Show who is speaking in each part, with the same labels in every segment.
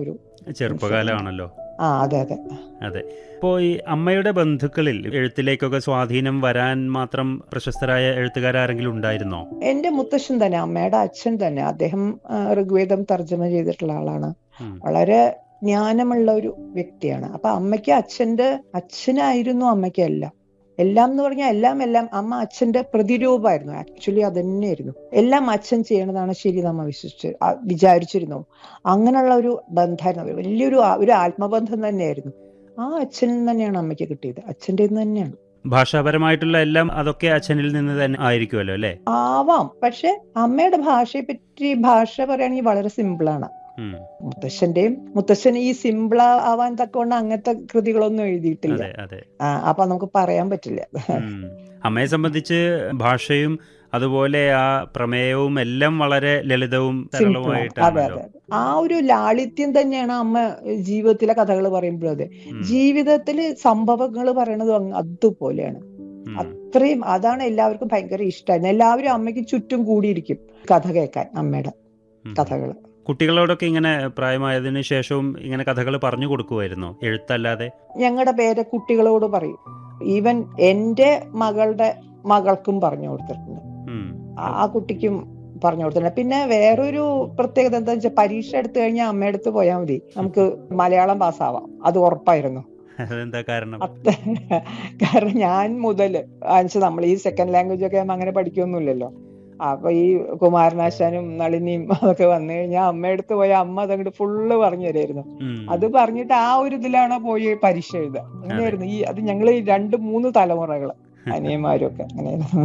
Speaker 1: ഒരു
Speaker 2: ചെറുപ്പകാലമാണല്ലോ
Speaker 1: ആ അതെ അതെ
Speaker 2: അതെ അപ്പോൾ ഈ അമ്മയുടെ ബന്ധുക്കളിൽ എഴുത്തിലേക്കൊക്കെ സ്വാധീനം വരാൻ മാത്രം പ്രശസ്തരായ എഴുത്തുകാരെങ്കിലും ഉണ്ടായിരുന്നോ
Speaker 1: എന്റെ മുത്തശ്ശൻ തന്നെ അമ്മയുടെ അച്ഛൻ തന്നെ അദ്ദേഹം ആ, ഋഗ്വേദം തർജ്ജമ ചെയ്തിട്ടുള്ള ആളാണ്
Speaker 2: ഉം.
Speaker 1: വളരെ ജ്ഞാനമുള്ള ഒരു വ്യക്തിയാണ് അപ്പൊ അമ്മയ്ക്ക് അച്ഛന്റെ അച്ഛനായിരുന്നു അമ്മയ്ക്ക് എല്ലാം എല്ലാം എന്ന് പറഞ്ഞാൽ എല്ലാം എല്ലാം അമ്മ അച്ഛന്റെ പ്രതിരൂപമായിരുന്നു ആക്ച്വലി അത് തന്നെയായിരുന്നു എല്ലാം അച്ഛൻ ചെയ്യണതാണ് ശരി നമ്മ വിശ്വസിച്ച് ആ, വിചാരിച്ചിരുന്നു അങ്ങനെയുള്ള ഒരു ബന്ധമായിരുന്നു വലിയൊരു ആ- ഒരു ആത്മബന്ധം തന്നെയായിരുന്നു ആ അച്ഛനിൽ നിന്ന് തന്നെയാണ് അമ്മയ്ക്ക് കിട്ടിയത് അച്ഛൻ്റെ തന്നെയാണ്
Speaker 2: ഭാഷാപരമായിട്ടുള്ള എല്ലാം അതൊക്കെ അച്ഛനിൽ നിന്ന് തന്നെ ആയിരിക്കുമല്ലോ അല്ലേ
Speaker 1: ആവാം പക്ഷെ അമ്മയുടെ ഭാഷയെ പറ്റി ഭാഷ പറയുകയാണെങ്കിൽ വളരെ സിമ്പിളാണ്
Speaker 2: ഉം.
Speaker 1: മുത്തശ്ശന്റെയും മുത്തശ്ശൻ ഈ സിമ്പിൾ ആവാൻ തക്കവണ്ണം അങ്ങനത്തെ കൃതികളൊന്നും എഴുതിയിട്ടില്ല
Speaker 2: അതെ അതെ
Speaker 1: ആ, അപ്പൊ നമുക്ക് പറയാൻ പറ്റില്ല
Speaker 2: ഉം. അമ്മയെ സംബന്ധിച്ച് ഭാഷയും അതുപോലെ ആ പ്രമേയവും എല്ലാം വളരെ ലളിതവും
Speaker 1: സിമ്പിൾ അതെ
Speaker 2: സരളവുമായിട്ടാണല്ലോ
Speaker 1: അതെ ആ ഒരു ലാളിത്യം തന്നെയാണ് അമ്മ ജീവിതത്തിലെ കഥകൾ പറയുമ്പോഴും അതെ
Speaker 2: ഉം.
Speaker 1: ജീവിതത്തില് സംഭവങ്ങൾ പറയണതും അങ്ങ് അതുപോലെയാണ്
Speaker 2: ഉം.
Speaker 1: അത്രയും അതാണ് എല്ലാവർക്കും ഭയങ്കര ഇഷ്ടമായിരുന്നു എല്ലാവരും അമ്മയ്ക്ക് ചുറ്റും കൂടിയിരിക്കും കഥ കേൾക്കാൻ അമ്മയുടെ
Speaker 2: ഉം.
Speaker 1: കഥകള്
Speaker 2: കുട്ടികളോടൊക്കെ ഇങ്ങനെ പ്രായമായതിനു ശേഷവും ഇങ്ങനെ കഥകൾ പറഞ്ഞു കൊടുക്കുമായിരുന്നോ എഴുത്തല്ലാതെ
Speaker 1: ഞങ്ങളുടെ പേരെ കുട്ടികളോട് പറയും ഈവൻ എന്റെ മകളുടെ മകൾക്കും പറഞ്ഞു കൊടുത്തിട്ടുണ്ട്
Speaker 2: ഉം.
Speaker 1: ആ- ആ കുട്ടിക്കും പറഞ്ഞു കൊടുത്തിട്ടുണ്ട് പിന്നെ വേറൊരു പ്രത്യേകത എന്താ വെച്ചാൽ പരീക്ഷ എടുത്തു കഴിഞ്ഞാൽ അമ്മയടുത്ത് പോയാൽ മതി നമുക്ക് മലയാളം പാസ്സാവാം അത് ഉറപ്പായിരുന്നു
Speaker 2: അതെന്താ കാരണം
Speaker 1: അത് കാരണം ഞാൻ മുതൽ വെച്ചാൽ നമ്മൾ ഈ സെക്കൻഡ് ലാംഗ്വേജ് ഒക്കെ ആകുമ്പോൾ അങ്ങനെ പഠിക്കൊന്നുമില്ലല്ലോ അപ്പൊ ഈ കുമാരനാശാനും നളിനിയും അതൊക്കെ വന്നു കഴിഞ്ഞാൽ അമ്മയടുത്ത് പോയ അമ്മ അതങ്ങോട്ട് ഫുള്ള് പറഞ്ഞു തരായിരുന്നു
Speaker 2: ഉം.
Speaker 1: അത് പറഞ്ഞിട്ട് ആ ഒരു ഇതിലാണ് പോയി പരീക്ഷ എഴുതുക അങ്ങനെയായിരുന്നു ഈ അത് ഞങ്ങൾ രണ്ട് മൂന്ന് തലമുറകള് അനിയന്മാരും ഒക്കെ അങ്ങനെയായിരുന്നു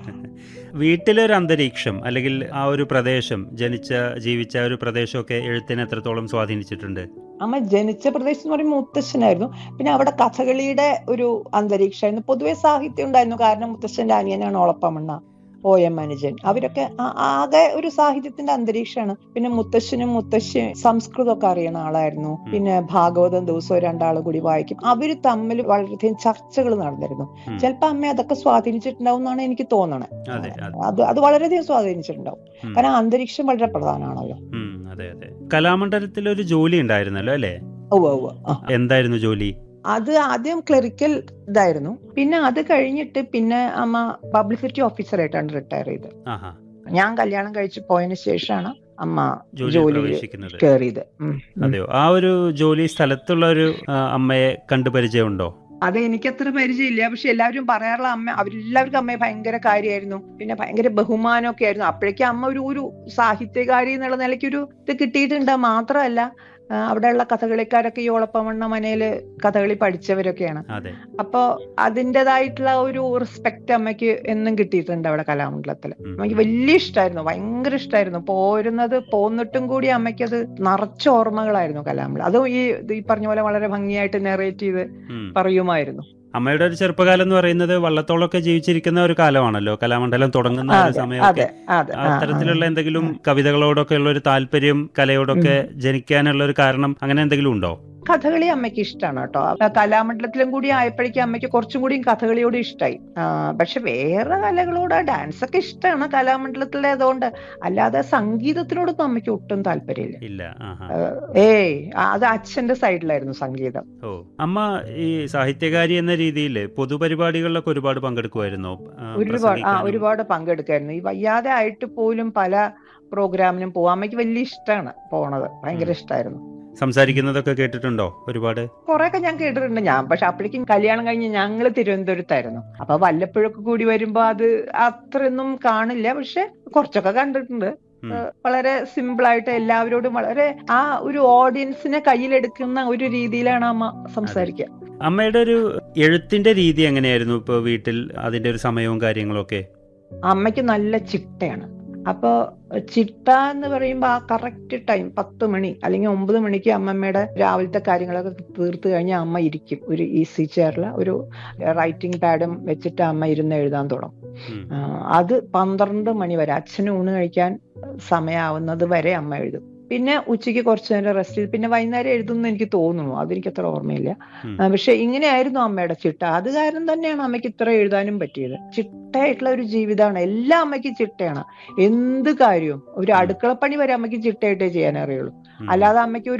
Speaker 2: വീട്ടിലൊരു അന്തരീക്ഷം അല്ലെങ്കിൽ ആ ഒരു പ്രദേശം ജനിച്ച ജീവിച്ച ഒരു പ്രദേശമൊക്കെ എഴുത്തിനെ എത്രത്തോളം സ്വാധീനിച്ചിട്ടുണ്ട്
Speaker 1: അമ്മ ജനിച്ച പ്രദേശം എന്ന് പറയുമ്പോൾ മുത്തശ്ശനായിരുന്നു പിന്നെ അവിടെ കഥകളിയുടെ ഒരു അന്തരീക്ഷമായിരുന്നു പൊതുവെ സാഹിത്യം ഉണ്ടായിരുന്നു കാരണം മുത്തശ്ശന്റെ അനിയനാണ് ഒളപ്പമണ്ണ ഒ എം അനുജൻ അവരൊക്കെ ആ- ആകെ ഒരു സാഹിത്യത്തിന്റെ അന്തരീക്ഷമാണ് പിന്നെ മുത്തശ്ശനും മുത്തശ്ശി സംസ്കൃതമൊക്കെ അറിയണ ആളായിരുന്നു പിന്നെ ഭാഗവതം ദിവസവും രണ്ടാൾ കൂടി വായിക്കും അവര് തമ്മിൽ വളരെയധികം ചർച്ചകൾ നടന്നിരുന്നു
Speaker 2: ഉം.
Speaker 1: ചിലപ്പോ അമ്മ അതൊക്കെ സ്വാധീനിച്ചിട്ടുണ്ടാവും എന്നാണ് എനിക്ക് തോന്നണേ
Speaker 2: അതെ അതെ
Speaker 1: അത് അത് വളരെയധികം സ്വാധീനിച്ചിട്ടുണ്ടാവും
Speaker 2: ഉം.
Speaker 1: കാരണം അന്തരീക്ഷം വളരെ പ്രധാനമാണല്ലോ
Speaker 2: ഉം, അതെ അതെ കലാമണ്ഡലത്തിൽ ഒരു ജോലി ഉണ്ടായിരുന്നല്ലോ അല്ലേ
Speaker 1: ഉവ്വ് ഉവ്വ് ആ
Speaker 2: എന്തായിരുന്നു ജോലി
Speaker 1: അത് ആദ്യം ക്ലറിക്കൽ ഇതായിരുന്നു പിന്നെ അത് കഴിഞ്ഞിട്ട് പിന്നെ അമ്മ പബ്ലിസിറ്റി ഓഫീസറായിട്ടാണ് റിട്ടയർ ചെയ്തത്
Speaker 2: ആഹാ
Speaker 1: ഞാൻ കല്യാണം കഴിച്ച് പോയതിനു ശേഷമാണ് അമ്മ
Speaker 2: ജോലിയിൽ
Speaker 1: ജോലിയിൽ
Speaker 2: പ്രവേശിക്കുന്നത്
Speaker 1: കയറിയത് ഉം, ഉം.
Speaker 2: അതെയോ ആ ഒരു ജോലി സ്ഥലത്തുള്ള ഒരു ആ, അമ്മയെ കണ്ടു പരിചയമുണ്ടോ
Speaker 1: അത് എനിക്കത്ര പരിചയമില്ല പക്ഷെ എല്ലാവരും പറയാറുള്ള അമ്മ അവരെല്ലാവർക്കും അമ്മയെ ഭയങ്കര കാര്യമായിരുന്നു പിന്നെ ഭയങ്കര ബഹുമാനമൊക്കെ ആയിരുന്നു അപ്പോഴേക്കും അമ്മ ഒരു ഒരു സാഹിത്യകാരി എന്നുള്ള നിലയ്ക്ക് ഒരു ഇത് കിട്ടിയിട്ടുണ്ട് മാത്രമല്ല ആ, അവിടെയുള്ള കഥകളിക്കാരൊക്കെ ഈ ഒളപ്പമണ്ണ മനയില് കഥകളി പഠിച്ചവരൊക്കെയാണ്
Speaker 2: അതെ
Speaker 1: അപ്പോ അതിൻ്റെതായിട്ടുള്ള ഒരു റെസ്പെക്ട് അമ്മയ്ക്ക് എന്നും കിട്ടിയിട്ടുണ്ട് അവിടെ കലാമണ്ഡലത്തിൽ
Speaker 2: ഉം.
Speaker 1: അമ്മയ്ക്ക് വലിയ ഇഷ്ടമായിരുന്നു ഭയങ്കര ഇഷ്ടമായിരുന്നു പോരുന്നത് പോന്നിട്ടും കൂടി അമ്മയ്ക്ക് അത് നിറച്ച ഓർമ്മകളായിരുന്നു കലാമണ്ഡലം അതും ഈ ഇത് ഈ പറഞ്ഞ പോലെ വളരെ ഭംഗിയായിട്ട് നെറേറ്റ് ചെയ്ത്
Speaker 2: ഉം.
Speaker 1: പറയുമായിരുന്നു
Speaker 2: അമ്മയുടെ ഒരു ചെറുപ്പകാലം എന്ന് പറയുന്നത് വള്ളത്തോളൊക്കെ ജീവിച്ചിരിക്കുന്ന ഒരു കാലമാണല്ലോ കലാമണ്ഡലം തുടങ്ങുന്ന ഒരു
Speaker 1: അതെ
Speaker 2: സമയമൊക്കെ
Speaker 1: അതെ അതെ ആ, ആ.
Speaker 2: അത്തരത്തിലുള്ള എന്തെങ്കിലും കവിതകളോടൊക്കെ ഉള്ള ഒരു താല്പര്യം കലയോടൊക്കെ ജനിക്കാനുള്ള ഒരു കാരണം അങ്ങനെ എന്തെങ്കിലും ഉണ്ടോ
Speaker 1: കഥകളി അമ്മയ്ക്ക് ഇഷ്ടമാണ് കേട്ടോ ആ കലാമണ്ഡലത്തിലും കൂടി ആയപ്പോഴേക്കും അമ്മയ്ക്ക് കുറച്ചും കൂടി കഥകളിയോട് ഇഷ്ടമായി പക്ഷെ വേറെ കലകളോട് ഡാൻസ് ഒക്കെ ഇഷ്ടമാണ് കലാമണ്ഡലത്തിലെ അതുകൊണ്ട് അല്ലാതെ സംഗീതത്തിനോടൊന്നും അമ്മയ്ക്ക് ഒട്ടും താല്പര്യമില്ല
Speaker 2: ഇല്ല ആഹാ
Speaker 1: ഏയ് ആ, അത് അച്ഛന്റെ സൈഡിലായിരുന്നു സംഗീതം
Speaker 2: ഓ അമ്മ ഈ സാഹിത്യകാരി എന്ന രീതിയിൽ പൊതുപരിപാടികളിലൊക്കെ ഒരുപാട് പങ്കെടുക്കുമായിരുന്നോ ആ,
Speaker 1: ഒരുപാട് ആ
Speaker 2: പ്രസംഗിക്കാനും?
Speaker 1: ഒരുപാട് പങ്കെടുക്കായിരുന്നു ഈ വയ്യാതെ ആയിട്ട് പോലും പല പ്രോഗ്രാമിനും പോവാൻ അമ്മയ്ക്ക് വലിയ ഇഷ്ടമാണ് പോണത് ഭയങ്കര
Speaker 2: ഉം.
Speaker 1: ഇഷ്ടമായിരുന്നു
Speaker 2: സംസാരിക്കുന്നതൊക്കെ കേട്ടിട്ടുണ്ടോ ഒരുപാട്
Speaker 1: കുറെയൊക്കെ ഞാൻ കേട്ടിട്ടുണ്ട് ഞാൻ പക്ഷെ അപ്പോഴേക്കും കല്യാണം കഴിഞ്ഞ് ഞങ്ങള് തിരുവനന്തപുരത്തായിരുന്നു അപ്പൊ വല്ലപ്പോഴൊക്കെ കൂടി വരുമ്പോ അത് അത്രയൊന്നും കാണില്ല പക്ഷെ കുറച്ചൊക്കെ കണ്ടിട്ടുണ്ട്
Speaker 2: ഉം.
Speaker 1: ഏഹ് വളരെ സിമ്പിൾ ആയിട്ട് എല്ലാവരോടും വളരെ ആ ഒരു ഓഡിയൻസിനെ കയ്യിലെടുക്കുന്ന ഒരു രീതിയിലാണ് അമ്മ സംസാരിക്കുക
Speaker 2: അമ്മയുടെ ഒരു എഴുത്തിന്റെ രീതി എങ്ങനെയായിരുന്നു ഇപ്പൊ വീട്ടിൽ അതിന്റെ ഒരു സമയവും കാര്യങ്ങളൊക്കെ
Speaker 1: അമ്മയ്ക്ക് നല്ല ചിട്ടയാണ് അപ്പോ ചിട്ട എന്ന് പറയുമ്പോൾ ആ കറക്റ്റ് ടൈം പത്ത് മണി അല്ലെങ്കിൽ ഒമ്പത് മണിക്ക് അമ്മമ്മയുടെ രാവിലത്തെ കാര്യങ്ങളൊക്കെ തീർത്ത് കഴിഞ്ഞാൽ അമ്മ ഇരിക്കും ഒരു ഈസി ചെയറിൽ ഒരു റൈറ്റിംഗ് പാഡും വെച്ചിട്ട് അമ്മ ഇരുന്ന് എഴുതാൻ തുടങ്ങും
Speaker 2: ഉം.
Speaker 1: ആ, അത് പന്ത്രണ്ട് മണി വരെ അച്ഛന് ഊണ് കഴിക്കാൻ സമയമാവുന്നത് വരെ അമ്മ എഴുതും പിന്നെ ഉച്ചയ്ക്ക് കുറച്ചു നേരം റെസ്റ്റ് ചെയ്ത് പിന്നെ വൈകുന്നേരം എഴുതുമെന്ന് എനിക്ക് തോന്നുന്നു അതെനിക്ക് അത്ര ഓർമ്മയില്ല
Speaker 2: ഉം.
Speaker 1: ആ, പക്ഷെ ഇങ്ങനെയായിരുന്നു അമ്മയുടെ ചിട്ട അത് കാരണം തന്നെയാണ് അമ്മയ്ക്ക് ഇത്ര എഴുതാനും പറ്റിയത് ചിട്ടയായിട്ടുള്ള ഒരു ജീവിതമാണ് എല്ലാ അമ്മയ്ക്കും ചിട്ടയാണ് എന്ത് കാര്യവും ഒരു അടുക്കളപ്പണി വരെ അമ്മയ്ക്ക് ചിട്ടയായിട്ടേ ചെയ്യാൻ അറിയുള്ളൂ
Speaker 2: ഉം.
Speaker 1: അല്ലാതെ അമ്മയ്ക്ക് ഒരു